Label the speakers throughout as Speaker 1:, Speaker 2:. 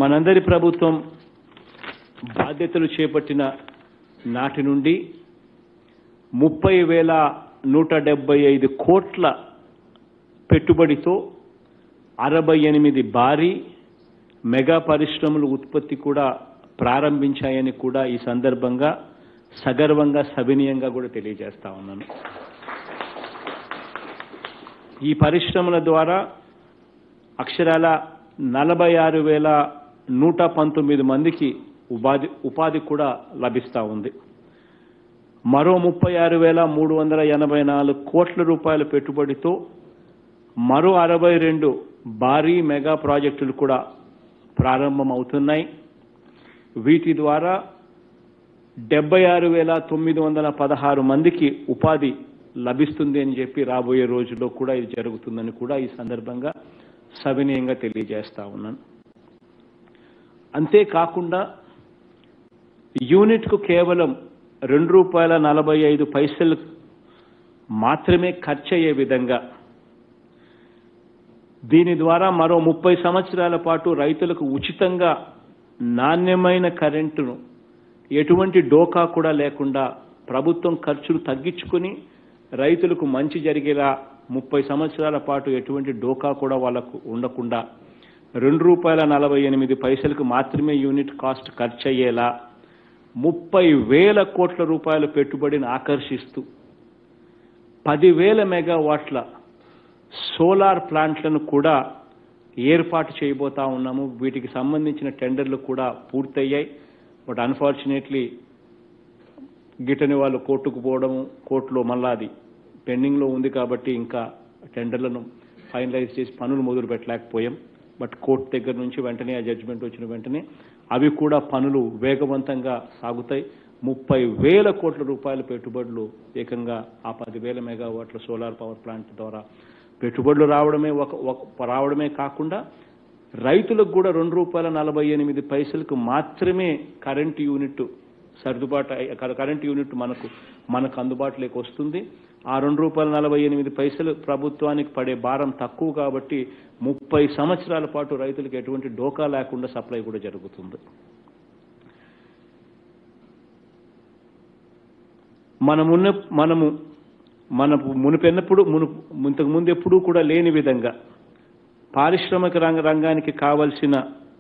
Speaker 1: మనందరి ప్రభుత్వం బాధ్యతలు చేపట్టిన నాటి నుండి ముప్పై వేల నూట డెబ్బై ఐదు కోట్ల పెట్టుబడితో అరవై ఎనిమిది భారీ మెగా పరిశ్రమలు ఉత్పత్తి కూడా ప్రారంభించాయని కూడా ఈ సందర్భంగా సగర్వంగా సవినీయంగా కూడా తెలియజేస్తా ఉన్నాను ఈ పరిశ్రమల ద్వారా అక్షరాల నలభై ఆరు వేల నూట పంతొమ్మిది మందికి ఉపాధి ఉపాధి కూడా లభిస్తూ ఉంది మరో ముప్పై ఆరు వేల మూడు వందల ఎనభై నాలుగు కోట్ల రూపాయల పెట్టుబడితో మరో అరవై రెండు భారీ మెగా ప్రాజెక్టులు కూడా ప్రారంభమవుతున్నాయి వీటి ద్వారా డెబ్బై ఆరు వేల తొమ్మిది వందల పదహారు మందికి ఉపాధి లభిస్తుంది అని చెప్పి రాబోయే రోజుల్లో కూడా ఇది జరుగుతుందని కూడా ఈ సందర్భంగా సవినయంగా తెలియజేస్తా ఉన్నాను అంతేకాకుండా యూనిట్కు కేవలం రెండు రూపాయల నలభై ఐదు పైసలు మాత్రమే ఖర్చు అయ్యే విధంగా దీని ద్వారా మరో ముప్పై సంవత్సరాల పాటు రైతులకు ఉచితంగా నాణ్యమైన కరెంటును ఎటువంటి డోకా కూడా లేకుండా ప్రభుత్వం ఖర్చులు తగ్గించుకుని రైతులకు మంచి జరిగేలా ముప్పై సంవత్సరాల పాటు ఎటువంటి డోకా కూడా వాళ్ళకు ఉండకుండా రెండు రూపాయల నలభై ఎనిమిది పైసలకు మాత్రమే యూనిట్ కాస్ట్ ఖర్చు అయ్యేలా ముప్పై వేల కోట్ల రూపాయల పెట్టుబడిని ఆకర్షిస్తూ పదివేల మెగావాట్ల సోలార్ ప్లాంట్లను కూడా ఏర్పాటు చేయబోతా ఉన్నాము వీటికి సంబంధించిన టెండర్లు కూడా పూర్తయ్యాయి బట్ అన్ఫార్చునేట్లీ గిట్టని వాళ్ళు కోర్టుకు పోవడము కోర్టులో మళ్ళా అది పెండింగ్లో ఉంది కాబట్టి ఇంకా టెండర్లను ఫైనలైజ్ చేసి పనులు మొదలు పెట్టలేకపోయాం బట్ కోర్టు దగ్గర నుంచి వెంటనే ఆ జడ్జిమెంట్ వచ్చిన వెంటనే అవి కూడా పనులు వేగవంతంగా సాగుతాయి ముప్పై వేల కోట్ల రూపాయల పెట్టుబడులు ఏకంగా ఆ పదివేల మెగావాట్ల సోలార్ పవర్ ప్లాంట్ ద్వారా పెట్టుబడులు రావడమే ఒక ఒక- రావడమే కాకుండా రైతులకు కూడా రెండు రూపాయల నలభై ఎనిమిది పైసలకు మాత్రమే కరెంటు యూనిట్ సర్దుబాటు అయ్యే- కర- కరెంటు యూనిట్ మనకు మనకు అందుబాటులోకి వస్తుంది ఆ రెండు రూపాయల నలభై ఎనిమిది పైసలు ప్రభుత్వానికి పడే భారం తక్కువ కాబట్టి ముప్పై సంవత్సరాల పాటు రైతులకు ఎటువంటి డోకా లేకుండా సప్లై కూడా జరుగుతుంది మనమున్న మనము మన మునిపెన్నప్పుడు మును ఇంతకు ముందు ఎప్పుడూ కూడా లేని విధంగా పారిశ్రామిక రంగ రంగానికి కావలసిన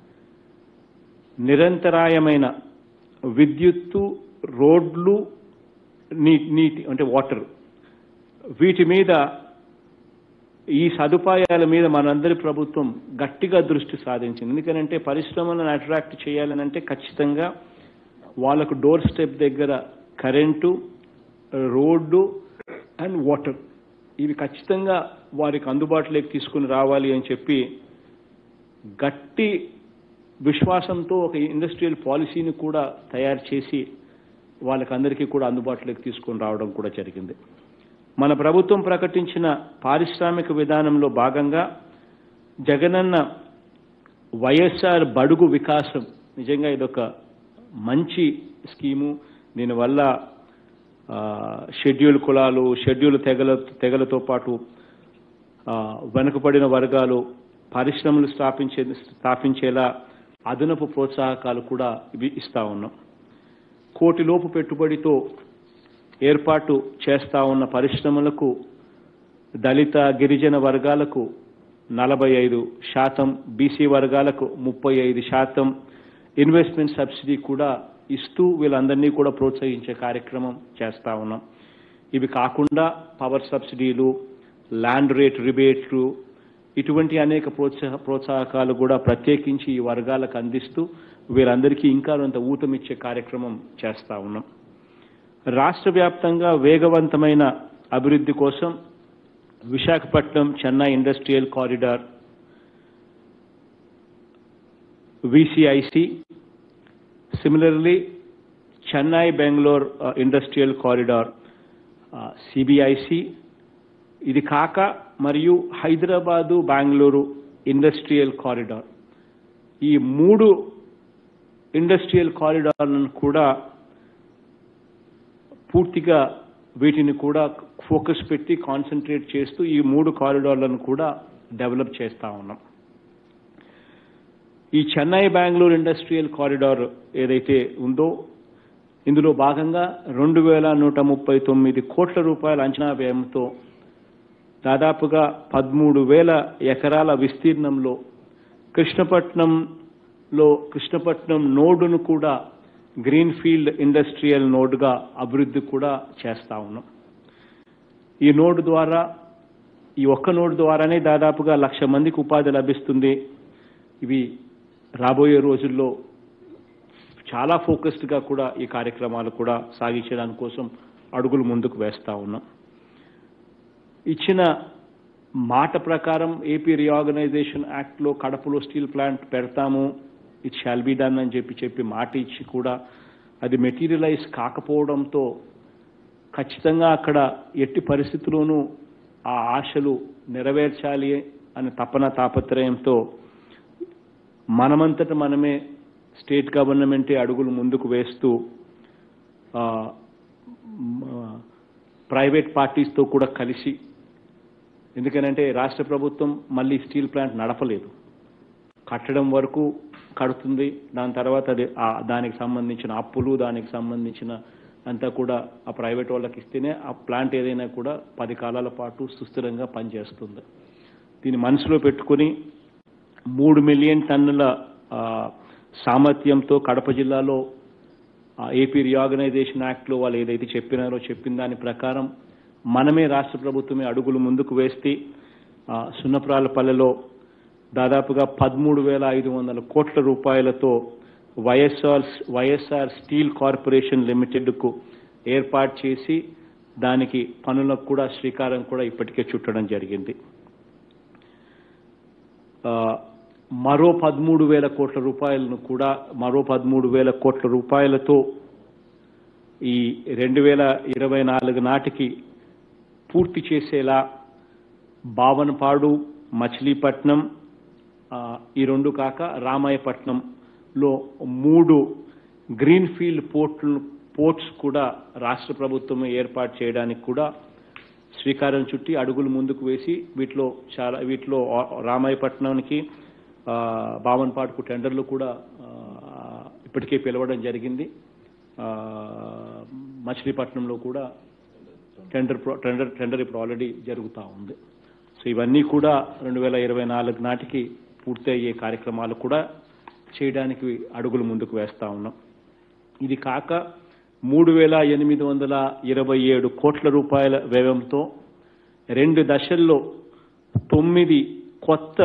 Speaker 1: నిరంతరాయమైన విద్యుత్తు రోడ్లు నీ నీటి అంటే వాటర్ వీటి మీద ఈ సదుపాయాల మీద మనందరి ప్రభుత్వం గట్టిగా దృష్టి సాధించింది ఎందుకనంటే పరిశ్రమలను అట్రాక్ట్ చేయాలనంటే ఖచ్చితంగా వాళ్ళకు డోర్ స్టెప్ దగ్గర కరెంటు రోడ్డు అండ్ వాటర్ ఇవి ఖచ్చితంగా వారికి అందుబాటులోకి తీసుకుని రావాలి అని చెప్పి గట్టి విశ్వాసంతో ఒక ఇండస్ట్రియల్ పాలసీని కూడా తయారు చేసి వాళ్ళకందరికీ కూడా అందుబాటులోకి తీసుకొని రావడం కూడా జరిగింది మన ప్రభుత్వం ప్రకటించిన పారిశ్రామిక విధానంలో భాగంగా జగనన్న వైఎస్ఆర్ బడుగు వికాసం నిజంగా ఇదొక మంచి స్కీము దీనివల్ల ఆ, షెడ్యూల్ కులాలు షెడ్యూల్ తెగల తెగలతో పాటు ఆ, వెనుకబడిన వర్గాలు పరిశ్రమలు స్థాపించే స్థాపించేలా అదనపు ప్రోత్సాహకాలు కూడా ఇవి ఇస్తా ఉన్నాం కోటిలోపు పెట్టుబడితో ఏర్పాటు చేస్తా ఉన్న పరిశ్రమలకు దళిత గిరిజన వర్గాలకు నలభై ఐదు శాతం బీసీ వర్గాలకు ముప్పై ఐదు శాతం ఇన్వెస్ట్మెంట్ సబ్సిడీ కూడా ఇస్తూ వీళ్ళందరినీ కూడా ప్రోత్సహించే కార్యక్రమం చేస్తా ఉన్నాం ఇవి కాకుండా పవర్ సబ్సిడీలు ల్యాండ్ రేట్ రిబేట్లు ఇటువంటి అనేక ప్రోత్సాహ ప్రోత్సాహకాలు కూడా ప్రత్యేకించి ఈ వర్గాలకు అందిస్తూ వీరందరికీ ఇంకా కొంత ఊతమిచ్చే కార్యక్రమం చేస్తా ఉన్నాం రాష్ట్ర వ్యాప్తంగా వేగవంతమైన అభివృద్ధి కోసం Visakhapatnam Chennai industrial corridor VCIC similarly Chennai Bengaluru industrial corridor CBIC ఇది కాక మరియు హైదరాబాదు బెంగళూరు ఇండస్ట్రియల్ కారిడార్ ఈ మూడు ఇండస్ట్రియల్ కారిడార్లను కూడా పూర్తిగా వీటిని కూడా ఫోకస్ పెట్టి కాన్సన్ట్రేట్ చేస్తూ ఈ మూడు కారిడార్లను కూడా డెవలప్ చేస్తా ఉన్నాం ఈ చెన్నై బెంగళూరు ఇండస్ట్రియల్ కారిడార్ ఏదైతే ఉందో ఇందులో భాగంగా రెండు వేల నూట ముప్పై తొమ్మిది కోట్ల రూపాయల అంచనా వ్యయంతో దాదాపుగా పదమూడు వేల ఎకరాల విస్తీర్ణంలో కృష్ణపట్నంలో కృష్ణపట్నం నోడును కూడా గ్రీన్ ఫీల్డ్ ఇండస్ట్రియల్ నోడ్గా అభివృద్ధి కూడా చేస్తా ఉన్నాం ఈ నోడ్ ద్వారా ఈ ఒక్క నోడ్ ద్వారానే దాదాపుగా లక్ష మందికి ఉపాధి లభిస్తుంది ఇవి రాబోయే రోజుల్లో చాలా ఫోకస్డ్గా కూడా ఈ కార్యక్రమాలు కూడా సాగించడానికి కోసం అడుగులు ముందుకు వేస్తా ఉన్నాం ఇచ్చిన మాట ప్రకారం ఏపీ రీఆర్గనైజేషన్ యాక్ట్లో కడపలో స్టీల్ ప్లాంట్ పెడతాము ఇట్ షాల్ బి డన్ అని చెప్పి చెప్పి మాట ఇచ్చి కూడా అది మెటీరియలైజ్ కాకపోవడంతో ఖచ్చితంగా అక్కడ ఎట్టి పరిస్థితుల్లోనూ ఆ ఆశలు నెరవేర్చాలి అనే తపన తాపత్రయంతో మనమంతట మనమే స్టేట్ గవర్నమెంటే అడుగులు ముందుకు వేస్తూ ఆ, మ- ప్రైవేట్ పార్టీస్తో కూడా కలిసి ఎందుకనంటే రాష్ట్ర ప్రభుత్వం మళ్ళీ స్టీల్ ప్లాంట్ నడపలేదు కట్టడం వరకు కడుతుంది దాని తర్వాత అది ఆ- దానికి సంబంధించిన అప్పులు దానికి సంబంధించిన అంతా కూడా ఆ ప్రైవేట్ వాళ్ళకి ఇస్తేనే ఆ ప్లాంట్ ఏదైనా కూడా పది కాలాల పాటు సుస్థిరంగా పనిచేస్తుంది దీన్ని మనసులో పెట్టుకొని మూడు మిలియన్ టన్నుల ఆ, సామర్థ్యంతో కడప జిల్లాలో ఆ, ఏపీ రీఆర్గనైజేషన్ యాక్ట్లో వాళ్ళు ఏదైతే చెప్పినారో చెప్పిన దాని ప్రకారం మనమే రాష్ట్ర ప్రభుత్వమే అడుగులు ముందుకు వేస్తే ఆ, సున్నప్రాలపల్లెలో దాదాపుగా పదమూడు వేల ఐదు వందల కోట్ల రూపాయలతో వైఎస్ఆర్ వైఎస్ఆర్ స్టీల్ కార్పొరేషన్ లిమిటెడ్కు ఏర్పాటు చేసి దానికి పనులకు కూడా శ్రీకారం కూడా ఇప్పటికే చుట్టడం జరిగింది ఆ, మరో పదమూడు వేల కోట్ల రూపాయలను కూడా మరో పదమూడు వేల కోట్ల రూపాయలతో ఈ రెండు వేల ఇరవై నాలుగు నాటికి పూర్తి చేసేలా బావనపాడు మచిలీపట్నం ఆ, ఈ రెండు కాక రామాయపట్నంలో మూడు గ్రీన్ ఫీల్డ్ పోర్ట్లు పోర్ట్స్ కూడా రాష్ట్ర ప్రభుత్వం ఏర్పాటు చేయడానికి కూడా శ్రీకారం చుట్టి అడుగులు ముందుకు వేసి వీటిలో చాలా వీటిలో ఆ- రామాయపట్నానికి ఆ, బావన్పాడుకు టెండర్లు కూడా ఆ, ఇప్పటికే పిలవడం జరిగింది ఆ, మచిలీపట్నంలో కూడా టెండర్ ప్రో- టెండర్ టెండర్ ఇప్పుడు ఆల్రెడీ జరుగుతూ ఉంది సో ఇవన్నీ కూడా రెండు వేల ఇరవై నాలుగు నాటికి పూర్తి అయ్యే కార్యక్రమాలు కూడా చేయడానికి అడుగులు ముందుకు వేస్తా ఉన్నాం ఇది కాక మూడు వేల ఎనిమిది వందల ఇరవై ఏడు కోట్ల రూపాయల వ్యయంతో రెండు దశల్లో తొమ్మిది కొత్త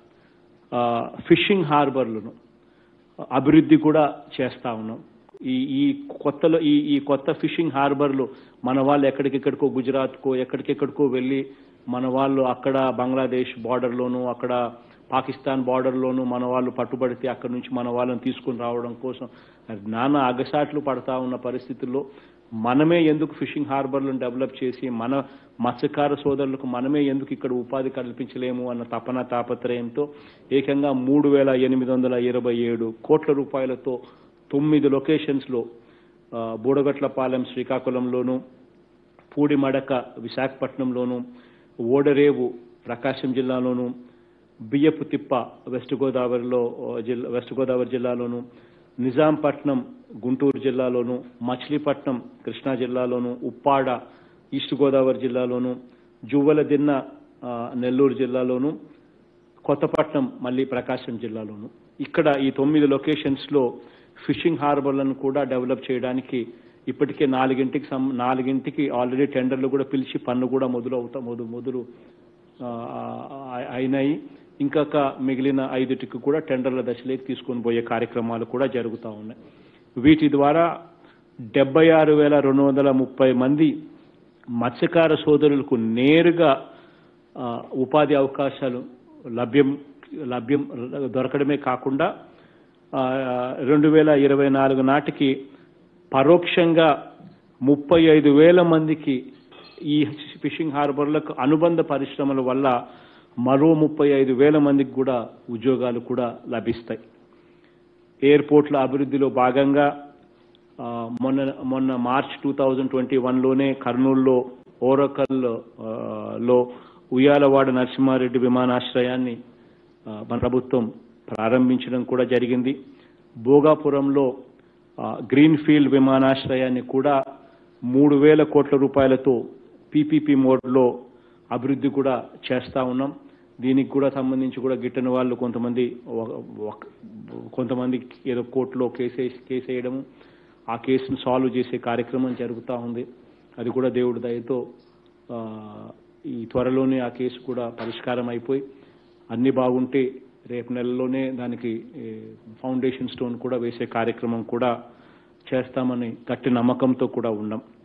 Speaker 1: ఆ, ఫిషింగ్ హార్బర్లను అభివృద్ధి కూడా చేస్తా ఉన్నాం ఈ ఈ కొత్తలో ఈ ఈ కొత్త ఫిషింగ్ హార్బర్లు మన వాళ్ళు ఎక్కడికెక్కడికో గుజరాత్కో ఎక్కడికెక్కడికో వెళ్ళి మన వాళ్ళు అక్కడ బంగ్లాదేశ్ బార్డర్లోను అక్కడ పాకిస్తాన్ బార్డర్లోను మన వాళ్ళు పట్టుబడితే అక్కడ నుంచి మన వాళ్ళని తీసుకుని రావడం కోసం నానా అగసాట్లు పడతా ఉన్న పరిస్థితుల్లో మనమే ఎందుకు ఫిషింగ్ హార్బర్లను డెవలప్ చేసి మన మత్స్యకార సోదరులకు మనమే ఎందుకు ఇక్కడ ఉపాధి కల్పించలేము అన్న తపన తాపత్రయంతో ఏకంగా మూడు వేల ఎనిమిది వందల ఇరవై ఏడు కోట్ల రూపాయలతో తొమ్మిది లొకేషన్స్లో ఆ, బూడగట్లపాలెం శ్రీకాకుళంలోను పూడిమడక విశాఖపట్నంలోను ఓడరేవు ప్రకాశం జిల్లాలోను బియ్యపు తిప్ప వెస్ట్ గోదావరిలో ఆ, జిల్లా వెస్ట్ గోదావరి జిల్లాలోను నిజాంపట్నం గుంటూరు జిల్లాలోను మచిలీపట్నం కృష్ణా జిల్లాలోను ఉప్పాడ ఈస్ట్ గోదావరి జిల్లాలోను జువ్వలదిన్న ఆ, నెల్లూరు జిల్లాలోను కొత్తపట్నం మళ్ళీ ప్రకాశం జిల్లాలోను ఇక్కడ ఈ తొమ్మిది లొకేషన్స్లో ఫిషింగ్ హార్బర్లను కూడా డెవలప్ చేయడానికి ఇప్పటికే నాలుగింటికి సం నాలుగింటికి ఆల్రెడీ టెండర్లు కూడా పిలిచి పన్ను కూడా మొదలు అవుతా మొదలు మొదలు ఆ, ఆ- అయినాయి ఇంకొక మిగిలిన ఐదుటికి కూడా టెండర్ల దశలోకి తీసుకొని పోయే కార్యక్రమాలు కూడా జరుగుతూ ఉన్నాయి వీటి ద్వారా డెబ్బై ఆరు వేల రెండు వందల ముప్పై మంది మత్స్యకార సోదరులకు నేరుగా ఆ, ఉపాధి అవకాశాలు లభ్యం లభ్యం దొరకడమే కాకుండా ఆ, రెండు వేల ఇరవై నాలుగు నాటికి పరోక్షంగా ముప్పై ఐదు వేల మందికి ఈ ఫిషింగ్ హార్బర్లకు అనుబంధ పరిశ్రమల వల్ల మరో ముప్పై ఐదు వేల మందికి కూడా ఉద్యోగాలు కూడా లభిస్తాయి ఎయిర్పోర్ట్ల అభివృద్ధిలో భాగంగా ఆ, మొన్న మొన్న మార్చ్ టూ థౌజండ్ ట్వంటీ వన్లోనే కర్నూలులో ఓరకల్ ఆ, లో ఉయ్యాలవాడ నరసింహారెడ్డి విమానాశ్రయాన్ని ఆ, మన ప్రభుత్వం ప్రారంభించడం కూడా జరిగింది భోగాపురంలో ఆ, గ్రీన్ ఫీల్డ్ విమానాశ్రయాన్ని కూడా మూడు వేల కోట్ల రూపాయలతో పీపీపీ మోడ్లో అభివృద్ధి కూడా చేస్తా ఉన్నాం దీనికి కూడా సంబంధించి కూడా గిట్టని వాళ్ళు కొంతమంది ఒక- ఒక- కొంతమంది ఏదో కోర్టులో కేసు కేసు వేయడము ఆ కేసును సాల్వ్ చేసే కార్యక్రమం జరుగుతూ ఉంది అది కూడా దేవుడి దయతో ఆ, ఈ త్వరలోనే ఆ కేసు కూడా పరిష్కారం అయిపోయి అన్ని బాగుంటే రేపు నెలలోనే దానికి ఏ, ఫౌండేషన్ స్టోన్ కూడా వేసే కార్యక్రమం కూడా చేస్తామని గట్టి నమ్మకంతో కూడా ఉన్నాం